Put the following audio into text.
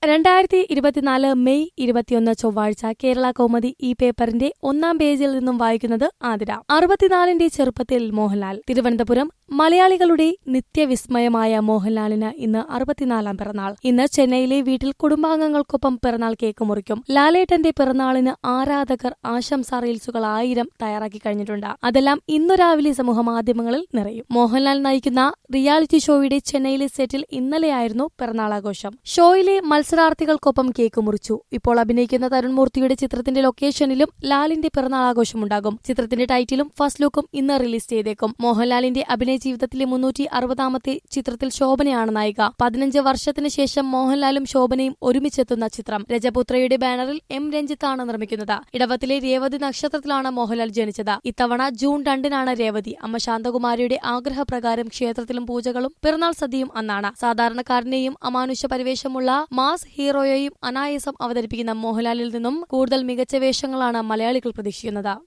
രണ്ടായിരത്തി ഇരുപത്തിനാല് മെയ് ഇരുപത്തിയൊന്ന് ചൊവ്വാഴ്ച കേരള കൗമുദി ഈ പേപ്പറിന്റെ ഒന്നാം പേജിൽ നിന്നും വായിക്കുന്നത് ആതിര അറുപത്തിനാലിന്റെ ചെറുപ്പത്തിൽ മോഹൻലാൽ തിരുവനന്തപുരം മലയാളികളുടെ നിത്യവിസ്മയമായ മോഹൻലാലിന് ഇന്ന് അറുപത്തിനാലാം പിറന്നാൾ ഇന്ന് ചെന്നൈയിലെ വീട്ടിൽ കുടുംബാംഗങ്ങൾക്കൊപ്പം പിറന്നാൾ കേക്ക് മുറിക്കും ലാലേട്ടന്റെ പിറന്നാളിന് ആരാധകർ ആശംസാ റീൽസുകൾ ആയിരം തയ്യാറാക്കി കഴിഞ്ഞിട്ടുണ്ട് അതെല്ലാം ഇന്നു രാവിലെ സമൂഹ മാധ്യമങ്ങളിൽ നിറയും മോഹൻലാൽ നയിക്കുന്ന റിയാലിറ്റി ഷോയുടെ ചെന്നൈയിലെ സെറ്റിൽ ഇന്നലെയായിരുന്നു പിറന്നാളാഘോഷം ഷോയിലെ മത്സരാർത്ഥികൾക്കൊപ്പം കേക്ക് മുറിച്ചു ഇപ്പോൾ അഭിനയിക്കുന്ന തരുൺമൂർത്തിയുടെ ചിത്രത്തിന്റെ ലൊക്കേഷനിലും ലാലിന്റെ പിറന്നാൾ ആഘോഷമുണ്ടാകും ചിത്രത്തിന്റെ ടൈറ്റിലും ഫസ്റ്റ് ലുക്കും ഇന്ന് റിലീസ് ചെയ്തേക്കും മോഹൻലാലിന്റെ അഭിനയ ജീവിതത്തിലെ മുന്നൂറ്റി അറുപതാമത്തെ ചിത്രത്തിൽ ശോഭനയാണ് നായിക പതിനഞ്ച് വർഷത്തിന് ശേഷം മോഹൻലാലും ശോഭനയും ഒരുമിച്ചെത്തുന്ന ചിത്രം രജപുത്രയുടെ ബാനറിൽ എം രഞ്ജിത്താണ് നിർമ്മിക്കുന്നത് ഇടവത്തിലെ രേവതി നക്ഷത്രത്തിലാണ് മോഹൻലാൽ ജനിച്ചത് ഇത്തവണ ജൂൺ രണ്ടിനാണ് രേവതി അമ്മ ശാന്തകുമാരിയുടെ ആഗ്രഹപ്രകാരം ക്ഷേത്രത്തിലും പൂജകളും പിറന്നാൾ സദ്യയും അന്നാണ് സാധാരണക്കാരനെയും അമാനുഷ പരിവേഷമുള്ള മാസ് ഹീറോയെയും അനായാസം അവതരിപ്പിക്കുന്ന മോഹൻലാലിൽ നിന്നും കൂടുതൽ മികച്ച വേഷങ്ങളാണ് മലയാളികൾ പ്രതീക്ഷിക്കുന്നത്